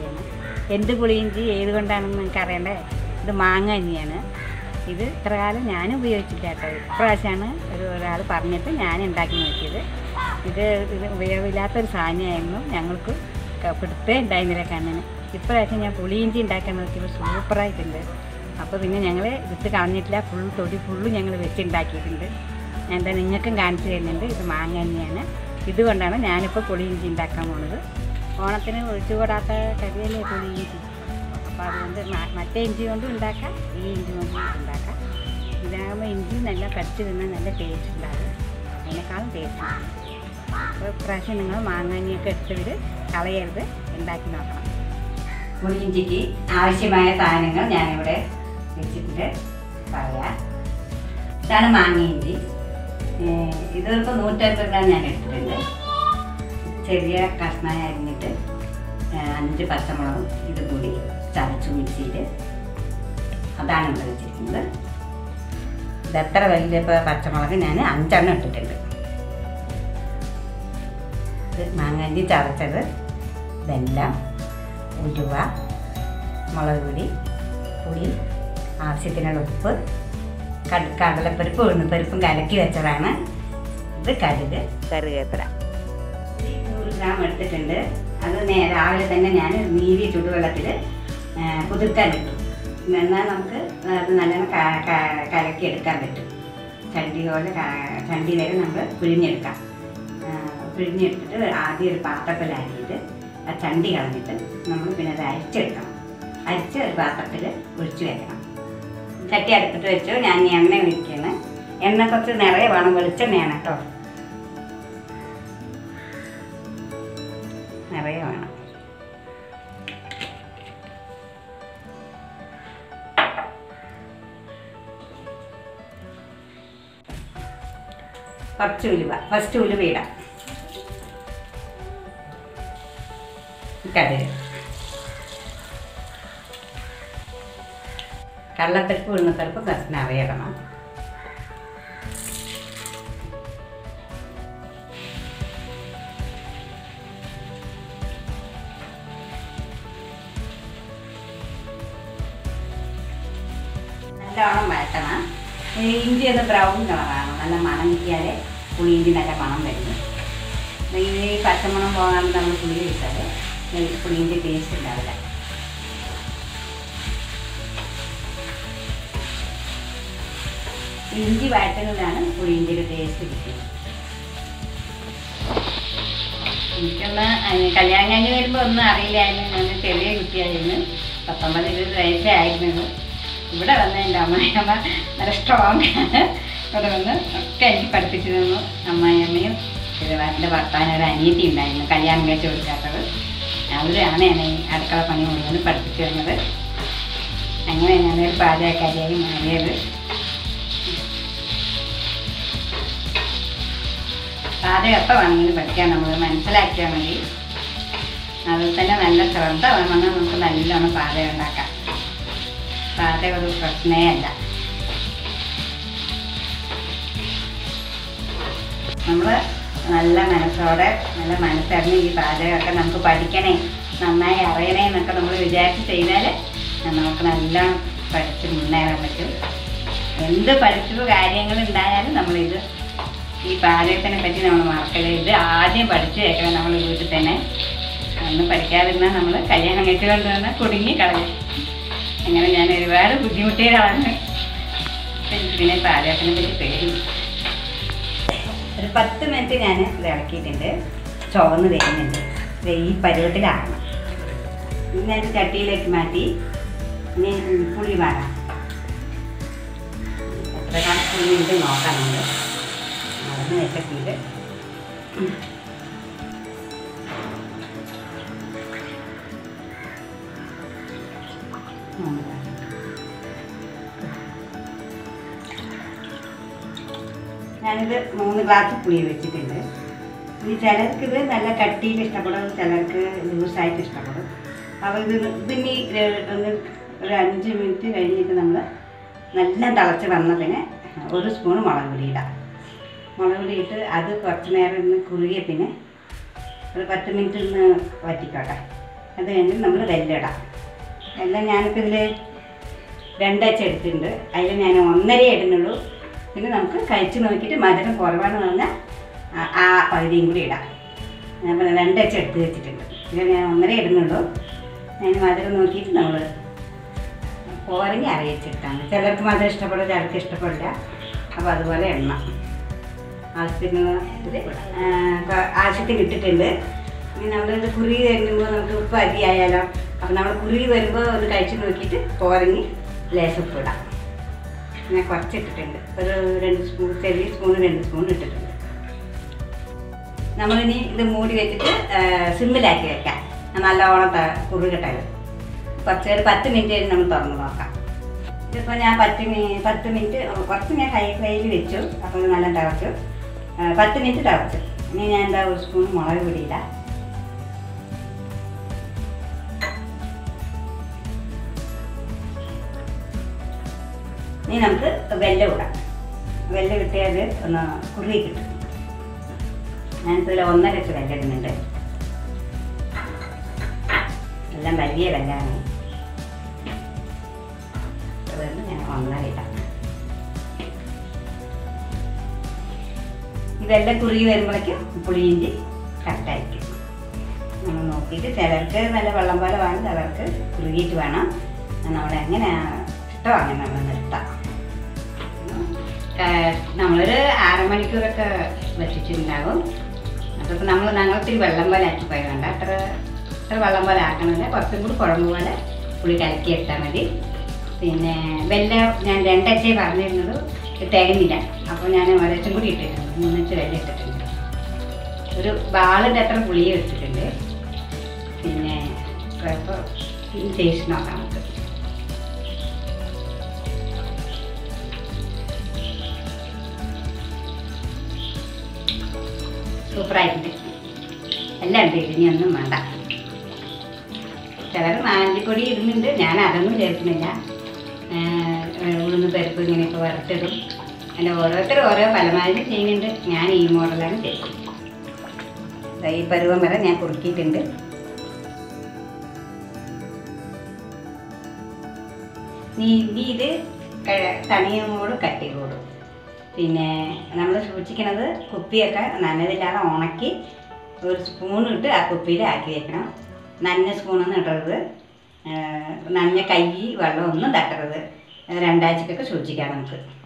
ഉണ്ടാക്കിയാണ് എന്ത് പുളിയിഞ്ചി ഏത് കൊണ്ടാണെന്ന് നിങ്ങൾക്ക് അറിയണ്ടേ ഇത് മാങ്ങ തന്നെയാണ് ഇത് ഇത്ര കാലം ഞാൻ ഉപയോഗിച്ചില്ല കേട്ടോ ഇപ്രാവശ്യമാണ് ഒരു ഒരാൾ പറഞ്ഞിട്ട് ഞാൻ ഉണ്ടാക്കി നോക്കിയത് ഇത് ഇത് ഉപയോഗമില്ലാത്തൊരു സാധനമായിരുന്നു ഞങ്ങൾക്ക് ക- പിടുത്തേ ഉണ്ടായിരുന്നില്ല കണ്ണിന് ഇപ്രാവശ്യം ഞാൻ പുളിയിഞ്ചി ഉണ്ടാക്കാൻ നോക്കിയപ്പോൾ സൂപ്പറായിട്ടുണ്ട് അപ്പോൾ പിന്നെ ഞങ്ങൾ വിത്ത് കളഞ്ഞിട്ടില്ല ഫുൾ തൊടി ഫുള്ള് ഞങ്ങൾ വെച്ചുണ്ടാക്കിയിട്ടുണ്ട് ഞാൻ എന്താ നിങ്ങൾക്കും കാണിച്ചു തരുന്നുണ്ട് ഇത് മാങ്ങ തന്നെയാണ് ഇതുകൊണ്ടാണ് ഞാനിപ്പോൾ പുളിയിഞ്ചി ഉണ്ടാക്കാൻ പോണത് ഓണത്തിന് ഒഴിച്ചുകൂടാത്ത കറിയല്ലേ പുളിയിഞ്ചി അപ്പോൾ അതുകൊണ്ട് മ- മറ്റേ ഇഞ്ചി കൊണ്ടും ഉണ്ടാക്കാം ഈ ഇഞ്ചി കൊണ്ടും ഉണ്ടാക്കാം ഇതാകുമ്പോൾ ഇഞ്ചി നല്ല കടിച്ച് തിന്നാൽ നല്ല ടേസ്റ്റ് ഉണ്ടാകും അതിനേക്കാളും ടേസ്റ്റ് ഉണ്ടാകും അപ്പോൾ ഇപ്രാവശ്യം നിങ്ങൾ മാങ്ങാനിയൊക്കെ എടുത്തവർ കളയരുത് ഉണ്ടാക്കി നോക്കണം പുളിയിഞ്ചിക്ക് ആവശ്യമായ സാധനങ്ങൾ ഞാനിവിടെ വെച്ചിട്ടുണ്ട് പറയാം ഇതാണ് മാങ്ങയിഞ്ചി ഏഹ് ഇതിപ്പോൾ നൂറ്റമ്പത് ഗ്രാം ഞാൻ എടുത്തിട്ടുണ്ട് ചെറിയ കഷ്ണമായി അരിഞ്ഞിട്ട് ഏഹ് അഞ്ച് പച്ചമുളകും ഇത് കൂടി ചതച്ചു മിക്സിയിൽ അതാണ് ഇവിടെ വെച്ചിരിക്കുന്നത് ഇത് എത്ര വലിയ പ- പച്ചമുളക് ഞാൻ അഞ്ചെണ്ണം ഇട്ടിട്ടുണ്ട് ഇത് മാങ്ങാഞ്ചി ചതച്ചത് വെല്ലം ഉലുവ മുളക് പൊടി പുളി ആവശ്യത്തിനുള്ള ഉപ്പ് കട കടലപ്പരിപ്പ് ഉഴുന്നുപരിപ്പും കലക്കി വെച്ചതാണ് ഇത് കടുക് കറിവേപ്പില നൂറ് ഗ്രാം എടുത്തിട്ടുണ്ട് അത് നേ- രാവിലെ തന്നെ ഞാൻ നീരിയ ചുടുവെള്ളത്തിൽ കുതിർക്കാനിട്ടു എന്നാൽ നമുക്ക് അത് നല്ലോണം ക- ക- കലക്കി എടുക്കാൻ പറ്റും ചണ്ടി പോലെ ക- ചണ്ടി വരെ നമ്മൾ പിഴിഞ്ഞെടുക്കാം ആ, പിഴിഞ്ഞെടുത്തിട്ട് ആദ്യം ഒരു പാത്രത്തിലാക്കിയിട്ട് ആ ചണ്ടി കളഞ്ഞിട്ട് നമ്മൾ പിന്നെ അത് അരിച്ചെടുക്കണം അരിച്ച് ഒരു പാത്രത്തിൽ ഒഴിച്ച് വെക്കണം ചട്ടി അടുപ്പിട്ട് വെച്ചു ഞാൻ ഇനി എണ്ണ ഒഴിക്കുകയാണ് എണ്ണ കുറച്ച് നിറയെ വേണം വെളിച്ചെണ്ണയാണ് കേട്ടോ നിറയെ വേണം കുറച്ച് ഉലുവ ഫസ്റ്റ് ഉലുവ ഇടാം കടുക് കള്ളപ്പരിപ്പ് ഉഴുന്നപ്പരിപ്പ് കുറച്ച് നിറയിടണം നല്ലോണം വഴറ്റണം ഈ ഇഞ്ചി ഒന്ന് ബ്രൗൺ കളറാണ് നല്ല മണം കിട്ടിയാലേ പുളിയിഞ്ചി നല്ല മണം വരുന്നു ഈ പച്ചമണം പോകാൻ നമ്മൾ പുളി വെച്ചാൽ പുളിയിഞ്ചി ടേസ്റ്റ് ഉണ്ടാവില്ല ഇഞ്ചി വഴറ്റുന്നതാണ് പുളിയിഞ്ചിയുടെ ടേസ്റ്റ് കിട്ടുന്നത് എനിക്കൊന്ന് അഹ് കല്യാണം കഴിഞ്ഞ് വരുമ്പോൾ ഒന്നും അറിയില്ലായിരുന്നു ഞാൻ ചെറിയ കുട്ടിയായിരുന്നു പത്തൊമ്പത് ഇരുപത് വയസ്സേ ആയിരുന്നു ഇവിടെ വന്ന എൻ്റെ അമ്മായിയമ്മ നല്ല സ്ട്രോങ് ആണ് ഇവിടെ വന്ന് ഒക്കെ എനിക്ക് പഠിപ്പിച്ചു തന്നു അമ്മായിയമ്മയും പിന്നെ എൻ്റെ ഭർത്താവിന് ഒരു അനിയത്തി ഉണ്ടായിരുന്നു കല്യാണം കഴിച്ച് കൊടുക്കാത്തത് അവരാണ് എന്നെ ഈ അടുക്കള പണി മുഴുവൻ പഠിപ്പിച്ചു തന്നത് അങ്ങനെ ഞാനൊരു പാചകക്കാരിയായി മാറിയത് പാചകം എപ്പോൾ വേണമെങ്കിലും പഠിക്കാൻ നമ്മൾ മനസ്സിലാക്കിയാൽ മതി അതിൽ തന്നെ നല്ല ശ്രദ്ധ വേണമെന്ന് നമുക്ക് നല്ലോണം പാചകം ഉണ്ടാക്കാം പാചകം ഒരു പ്രശ്നമേ അല്ല നമ്മൾ നല്ല മനസ്സോടെ നല്ല മനസ്സറിഞ്ഞ് ഈ പാചകമൊക്കെ നമുക്ക് പഠിക്കണേ നന്നായി അറിയണേ എന്നൊക്കെ നമ്മൾ വിചാരിച്ച് ചെയ്താൽ നമുക്ക് നല്ലോണം പഠിച്ച് മുന്നേറാൻ പറ്റും എന്ത് പഠിച്ചു കാര്യങ്ങൾ ഉണ്ടായാലും നമ്മളിത് ഈ പാചകത്തിനെ പറ്റി നമ്മൾ മറക്കരുത് ഇത് ആദ്യം പഠിച്ചു വെക്കണം നമ്മൾ വീട്ടിൽ തന്നെ ഒന്നും പഠിക്കാതിരുന്നാൽ നമ്മൾ കല്യാണം കഴിച്ചുകൊണ്ട് വന്നാൽ കുടുങ്ങി കളയും അങ്ങനെ ഞാൻ ഒരുപാട് ബുദ്ധിമുട്ടിയതാണ് എനിക്ക് പിന്നെ പാചകത്തിനെ പറ്റി പേടി ഒരു പത്ത് മിനിറ്റ് ഞാൻ ഇത് ഇളക്കിയിട്ടുണ്ട് ചുവന്ന് വരുന്നുണ്ട് ദേ ഈ പരുവത്തിലാകണം ഇനി ഞാൻ ചട്ടിയിലേക്ക് മാറ്റി ഇനി പുളി വാടാം എത്ര കാലം പുളി ഉണ്ട് നോക്കാം നമ്മൾ അതൊന്ന് വെച്ചിട്ടുണ്ട് ഞാനിത് മൂന്ന് ഗ്ലാസ് പുളി വെച്ചിട്ടുണ്ട് ഇനി ചിലർക്ക് ഇത് നല്ല കട്ടിയിൽ ഇഷ്ടപ്പെടും ചിലർക്ക് ലൂസായിട്ട് ഇഷ്ടപ്പെടും അപ്പോൾ ഇത് ഇതിനി ഒന്ന് ഒരു അഞ്ച് മിനിറ്റ് കഴിഞ്ഞിട്ട് നമ്മൾ നല്ല തിളച്ച് വന്നതിന് ഒരു സ്പൂൺ മുളക് പൊടി ഇടാം മുളക് പൊടി ഇട്ട് അത് കുറച്ച് നേരം ഒന്ന് കുറുകിയ പിന്നെ ഒരു പത്ത് മിനിറ്റ് ഒന്ന് വറ്റിക്കോട്ടെ അത് കഴിഞ്ഞിട്ട് നമ്മൾ വെല്ലം ഇടാം വെല്ലം ഞാനിപ്പോൾ ഇതിൽ രണ്ടാഴ്ച എടുത്തിട്ടുണ്ട് അതിൽ ഞാൻ ഒന്നരയേ ഇടുന്നുള്ളൂ പിന്നെ നമുക്ക് കഴിച്ച് നോക്കിയിട്ട് മധുരം കുറവാണെന്ന് പറഞ്ഞാൽ ആ- ആ പകുതിയും കൂടി ഇടാം ഞാൻ പറഞ്ഞ രണ്ടാഴ്ച എടുത്ത് വെച്ചിട്ടുണ്ട് ഇതിൽ ഞാൻ ഒന്നര ഇടുന്നുള്ളൂ ഞാൻ മധുരം നോക്കിയിട്ട് നമ്മൾ പോരെങ്കിൽ അറിയിച്ചിട്ടാണ് ചിലർക്ക് മധുരം ഇഷ്ടപ്പെടും ചിലർക്ക് ഇഷ്ടപ്പെടില്ല അപ്പോൾ അതുപോലെ എണ്ണ ആവശ്യത്തിന് ഇത് ഇടാം. ആ, ക- ആവശ്യത്തിന് ഇട്ടിട്ടുണ്ട് ഇനി നമ്മളിത് കുറി വരുമ്പോൾ നമുക്ക് ഉപ്പ് അരിയായാലോ അപ്പോൾ നമ്മൾ കുറി വരുമ്പോൾ ഒന്ന് കഴിച്ച് നോക്കിയിട്ട് പോരെങ്കിൽ ലേശം ഉപ്പ് ഇടാം ഞാൻ കുറച്ച് ഇട്ടിട്ടുണ്ട് ഒരു രണ്ട് സ്പൂൺ ചെറിയ സ്പൂൺ രണ്ട് സ്പൂൺ ഇട്ടിട്ടുണ്ട് നമ്മളിനി ഇത് മൂടി വെച്ചിട്ട് ആ, സിമ്മിലാക്കി വെക്കാം നല്ലോണം ത- കുറുകട്ടെ കുറച്ച് ഒരു പത്ത് മിനിറ്റ് കഴിഞ്ഞ് നമ്മൾ തുറന്ന് നോക്കാം ഇതിപ്പോൾ ഞാൻ പത്ത് മി പത്ത് മിനിറ്റ് കുറച്ച് ഞാൻ ഹൈ ഫ്ലെയിമിൽ വെച്ചു അപ്പോൾ ഇത് നല്ല തിളച്ചു ആ, പത്ത് മിനിറ്റ് തിളച്ചു ഇനി ഞാൻ എന്താ ഒരു സ്പൂൺ മുളക് പൊടിയില്ല ഇനി നമുക്ക് വെല്ലം ഇടാം വെല്ലം കിട്ടിയാൽ ഒന്ന് കുറുകി കിട്ടും ഞാനിപ്പോൾ ഇതിൽ ഒന്നര വെച്ച് വെല്ലം ഇടുന്നുണ്ട് എല്ലാം വലിയ വെല്ലാണ് അതുകൊണ്ട് ഞാൻ ഒന്നര ഇടാം ഇതെല്ലാം കുറുകി വരുമ്പോഴേക്കും പുളിയിഞ്ചി കറക്റ്റായിരിക്കും നമ്മൾ നോക്കിയിട്ട് ചിലർക്ക് നല്ല വെള്ളം പോലെ വേണം ചിലർക്ക് കുറുകിയിട്ട് വേണം നമ്മൾ എങ്ങനെ ഇഷ്ടം അങ്ങനെ നമ്മൾ നിർത്താം ക- നമ്മളൊരു അരമണിക്കൂറൊക്കെ വെച്ചിട്ടുണ്ടാകും അപ്പോൾ നമ്മൾ ഞങ്ങളിത്തിരി വെള്ളം പോലെ ആക്കി പോയി വേണ്ട അത്ര അത്ര വെള്ളം പോലെ ആക്കണില്ല കുറച്ചും കൂടി കുഴമ്പ് പോലെ പുളി കലക്കി എടുത്താൽ മതി പിന്നെ വെല്ലം ഞാൻ രണ്ടച്ചേ പറഞ്ഞിരുന്നത് തികഞ്ഞില്ല അപ്പോൾ ഞാൻ ഒരച്ചും കൂടി ഇട്ടിട്ടുണ്ട് മൂന്നച്ച് വെല്ലം ഇട്ടിട്ടുണ്ട് ഒരു ബാളിൻ്റെ അത്ര പുളി ഇട്ടിട്ടുണ്ട് പിന്നെ അപ്പോൾ ടേസ്റ്റ് നോക്കാം നമുക്ക് സൂപ്പറായിട്ടുണ്ട് എല്ലാം ഉണ്ട് ഇനി ഒന്നും വേണ്ട ചിലർ മാഞ്ചിപ്പൊടി ഇടുന്നുണ്ട് ഞാൻ അതൊന്നും ചേർക്കുന്നില്ല ഏഹ് ഉഴുന്ന് പരിപ്പ് ഇങ്ങനെയൊക്കെ വറുത്തിടും അല്ല ഓരോരുത്തർ ഓരോ പലമാതിരി ചെയ്യുന്നുണ്ട് ഞാൻ ഈ മോഡലാണ് ചെയ്യുന്നത് ദാ ഈ പരുവം വരെ ഞാൻ കുറുക്കിയിട്ടുണ്ട് നീ ഇനി ഇത് തണിയോട് കട്ടി കൂടും പിന്നെ നമ്മൾ സൂക്ഷിക്കണത് കുപ്പിയൊക്കെ നനതില്ലാതെ ഉണക്കി ഒരു സ്പൂൺ ഇട്ട് ആ കുപ്പിയിൽ ആക്കി വെക്കണം നനഞ്ഞ സ്പൂണൊന്നും ഇടരുത് ഏഹ് നനഞ്ഞ കൈ വെള്ളം ഒന്നും തട്ടരുത് രണ്ടാഴ്ചക്കൊക്കെ സൂക്ഷിക്കാം നമുക്ക്